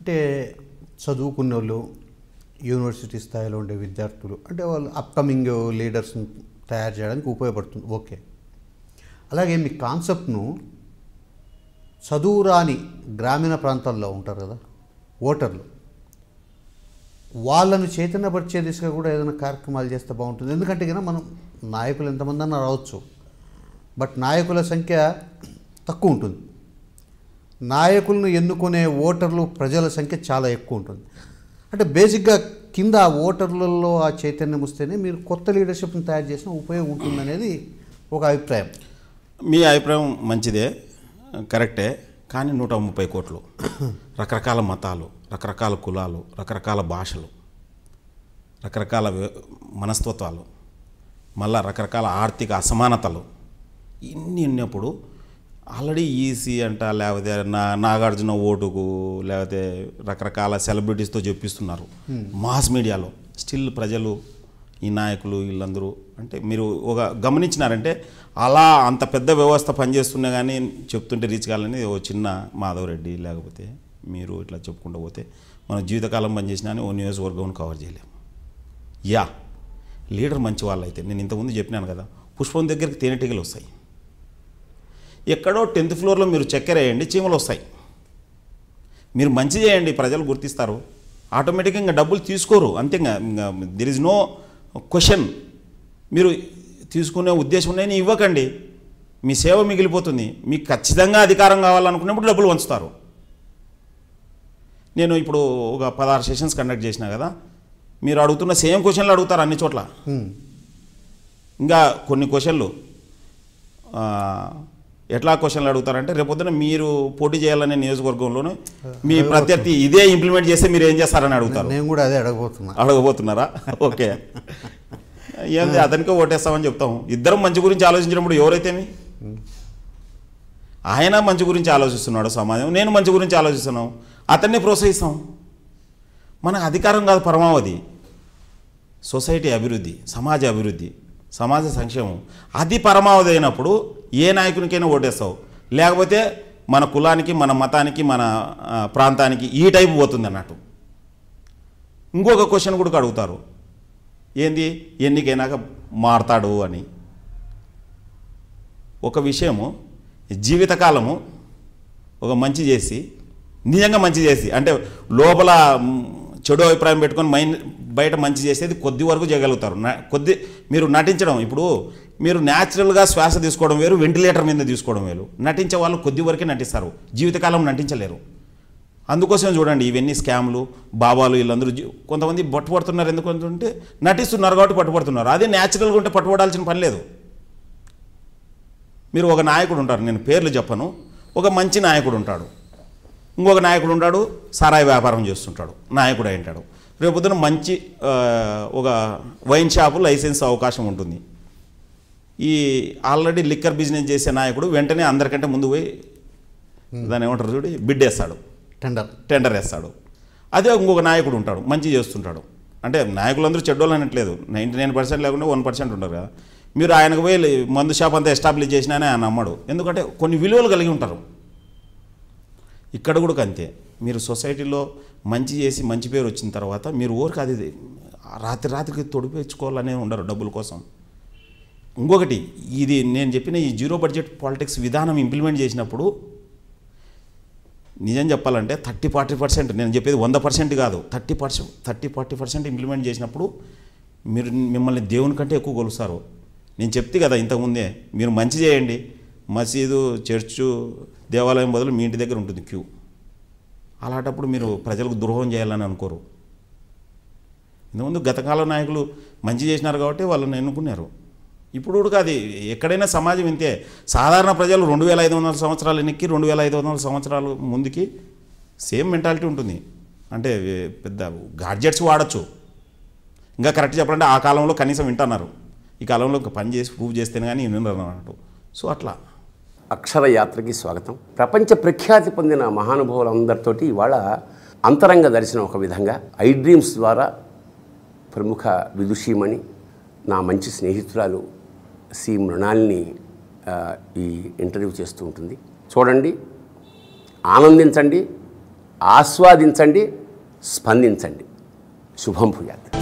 అంటే చదువుకున్న వాళ్ళు యూనివర్సిటీ స్థాయిలో ఉండే విద్యార్థులు అంటే వాళ్ళు అప్కమింగ్ లీడర్స్ని తయారు చేయడానికి ఉపయోగపడుతుంది ఓకే అలాగే మీ కాన్సెప్ట్ను చదువు రాని గ్రామీణ ప్రాంతాల్లో ఉంటారు కదా ఓటర్లు వాళ్ళను చైతన్యపరిచే దిశగా కూడా ఏదైనా కార్యక్రమాలు చేస్తే బాగుంటుంది ఎందుకంటే కనుక మనం నాయకులు ఎంతమంది అన్నా రావచ్చు బట్ నాయకుల సంఖ్య తక్కువ ఉంటుంది నాయకులను ఎన్నుకునే ఓటర్లు ప్రజల సంఖ్య చాలా ఎక్కువ ఉంటుంది అంటే బేసిక్గా కింద ఆ ఓటర్లలో ఆ చైతన్యం వస్తేనే మీరు కొత్త లీడర్షిప్ని తయారు చేసిన ఉపయోగం ఉంటుందనేది ఒక అభిప్రాయం మీ అభిప్రాయం మంచిదే కరెక్టే కానీ నూట ముప్పై కోట్లు రకరకాల మతాలు రకరకాల కులాలు రకరకాల భాషలు రకరకాల వ్య- మనస్తత్వాలు మళ్ళా రకరకాల ఆర్థిక అసమానతలు ఇన్ని ఉన్నప్పుడు ఆల్రెడీ ఈసీ అంట లేకపోతే నా నాగార్జున ఓటుకు లేకపోతే రకరకాల సెలబ్రిటీస్తో చెప్పిస్తున్నారు మాస్ మీడియాలో స్టిల్ ప్రజలు ఈ నాయకులు వీళ్ళందరూ అంటే మీరు ఒక గమనించినారంటే అలా అంత పెద్ద వ్యవస్థ పనిచేస్తున్నా కానీ చెప్తుంటే రీచ్ కావాలని ఓ చిన్న మాధవరెడ్డి లేకపోతే మీరు ఇట్లా చెప్పుకుంటూ పోతే మనం జీవితకాలం పనిచేసినా కానీ ఓ నియోజకవర్గం కవర్ చేయలేము యా లీడర్ మంచి వాళ్ళు అయితే నేను ఇంతకుముందు చెప్పినాను కదా పుష్పం దగ్గరికి తేనెటీగలు వస్తాయి ఎక్కడో టెన్త్ ఫ్లోర్లో మీరు చక్కెర వేయండి చీమలు వస్తాయి మీరు మంచి చేయండి ప్రజలు గుర్తిస్తారు ఆటోమేటిక్గా ఇంకా డబ్బులు తీసుకోరు అంతే ఇంకా దిర్ ఇస్ నో క్వశ్చన్ మీరు తీసుకునే ఉద్దేశం నేను ఇవ్వకండి మీ సేవ మిగిలిపోతుంది మీకు ఖచ్చితంగా అధికారం కావాలనుకున్నప్పుడు డబ్బులు వంచుతారు నేను ఇప్పుడు ఒక పదహారు సెషన్స్ కండక్ట్ చేసిన కదా మీరు అడుగుతున్న సేమ్ క్వశ్చన్లు అడుగుతారు అన్ని చోట్ల హ్మ్. ఇంకా కొన్ని క్వశ్చన్లు ఆ, ఎట్లా క్వశ్చన్లు అడుగుతారంటే రేపొద్దున మీరు పోటీ చేయాలనే నియోజకవర్గంలోనే మీ ప్రత్యర్థి ఇదే ఇంప్లిమెంట్ చేస్తే మీరు ఏం చేస్తారని అడుగుతారు నేను కూడా అదే అడగబోతున్నా అడగబోతున్నారా ఓకే ఏంది అతనికే ఓటేస్తామని చెప్తాం ఇద్దరం మంచి గురించి ఆలోచించినప్పుడు ఎవరైతేమి ఆయన మంచి గురించి ఆలోచిస్తున్నాడు సమాజం నేను మంచి గురించి ఆలోచిస్తున్నాం అతన్ని ప్రోత్సహిస్తాం మనకు అధికారం కాదు పరమావధి సొసైటీ అభివృద్ధి సమాజ అభివృద్ధి సమాజ సంక్షేమం అది పరమావధి అయినప్పుడు ఏ నాయకునికైనా ఓటేస్తావు లేకపోతే మన కులానికి మన మతానికి మన ఆ, ప్రాంతానికి ఈ టైపు పోతుంది అన్నట్టు ఇంకొక క్వశ్చన్ కూడా అడుగుతారు ఏంది ఎన్నికైనాక మారతాడు అని ఒక విషయము జీవితకాలము ఒక మంచి చేసి నిజంగా మంచి చేసి అంటే లోపల మ్, చెడు అభిప్రాయం పెట్టుకొని మైండ్ బయట మంచి చేసేది కొద్ది వరకు చేయగలుగుతారు నా- కొద్ది మీరు నటించడం ఇప్పుడు మీరు న్యాచురల్గా శ్వాస తీసుకోవడం వేరు వెంటిలేటర్ మీద తీసుకోవడం వేరు నటించే వాళ్ళు కొద్ది వరకే నటిస్తారు జీవితకాలం నటించలేరు అందుకోసం చూడండి ఇవన్నీ స్కామ్లు బాబాలు వీళ్ళందరూ జీ- కొంతమంది పట్టుబడుతున్నారు ఎందుకు అంటే నటిస్తున్నారు కాబట్టి పట్టుబడుతున్నారు అదే న్యాచురల్గా ఉంటే పట్టుబడాల్సిన పని లేదు మీరు ఒక నాయకుడు ఉంటారు నేను పేర్లు చెప్పను ఒక మంచి నాయకుడు ఉంటాడు ఇంకొక నాయకుడు ఉంటాడు సారాయి వ్యాపారం చేస్తుంటాడు నాయకుడు అయి ఉంటాడు రేపొద్దున మంచి ఆ, ఒక వైన్ షాపు లైసెన్స్ అవకాశం ఉంటుంది ఈ ఆల్రెడీ లిక్కర్ బిజినెస్ చేసే నాయకుడు వెంటనే అందరికంటే ముందు పోయి దాన్ని ఏమంటారు చూడి బిడ్ వేస్తాడు టెండర్ టెండర్ వేస్తాడు అదే ఇంకొక నాయకుడు ఉంటాడు మంచి చేస్తుంటాడు అంటే నాయకులందరూ చెడ్డోళ్ళు అనట్లేదు నైంటీ నైన్ పర్సెంట్ లేకుండా వన్ పర్సెంట్ ఉంటారు కదా మీరు ఆయనకు పోయి లే- మందు షాప్ అంతా ఎస్టాబ్లిష్ చేసినానే ఆయన నమ్మడు ఎందుకంటే కొన్ని విలువలు కలిగి ఉంటారు ఇక్కడ కూడా అంతే మీరు సొసైటీలో మంచి చేసి మంచి పేరు వచ్చిన తర్వాత మీరు ఊరికి అది రాత్రి రాత్రికి తొడిపించుకోవాలనే ఉండరు డబ్బుల కోసం ఇంకొకటి ఇది నేను చెప్పిన ఈ జీరో బడ్జెట్ పాలిటిక్స్ విధానం ఇంప్లిమెంట్ చేసినప్పుడు నిజం చెప్పాలంటే థర్టీ ఫార్టీ పర్సెంట్ నేను చెప్పేది వంద పర్సెంట్ కాదు thirty percent thirty forty percent implement చేసినప్పుడు మీరు మిమ్మల్ని దేవుని కంటే ఎక్కువ కొలుస్తారు నేను చెప్తే కదా ఇంతకుముందే మీరు మంచి చేయండి మసీదు చర్చు దేవాలయం బదులు మీ ఇంటి దగ్గర ఉంటుంది క్యూ అలాంటప్పుడు మీరు ప్రజలకు ద్రోహం చేయాలని అనుకోరు ఇంతకుముందు గతకాల నాయకులు మంచి చేసినారు కాబట్టి వాళ్ళని ఎన్నుకున్నారు ఇప్పుడు కూడా అది ఎక్కడైనా సమాజం ఇంతే సాధారణ ప్రజలు రెండు వేల ఐదు వందల సంవత్సరాలు వెనక్కి రెండు వేల ఐదు వందల సంవత్సరాలు ముందుకి సేమ్ మెంటాలిటీ ఉంటుంది అంటే ఏ- పెద్ద గాడ్జెట్స్ వాడచ్చు ఇంకా కరెక్ట్ చెప్పాలంటే ఆ కాలంలో కనీసం వింటున్నారు ఈ కాలంలో ఇంకా పని చేసి ప్రూవ్ చేస్తేనే కానీ వినరు అన్నట్టు సో అట్లా అక్షర యాత్రకి స్వాగతం ప్రపంచ ప్రఖ్యాతి పొందిన మహానుభావులందరితోటి ఇవాళ అంతరంగ దర్శనం ఒక విధంగా ఐ డ్రీమ్స్ ద్వారా ప్రముఖ విదుషీమణి నా మంచి స్నేహితురాలు సి మృణాల్ని ఆ, ఈ ఇంటర్వ్యూ చేస్తూ ఉంటుంది చూడండి ఆనందించండి ఆస్వాదించండి స్పందించండి శుభం భూయాత్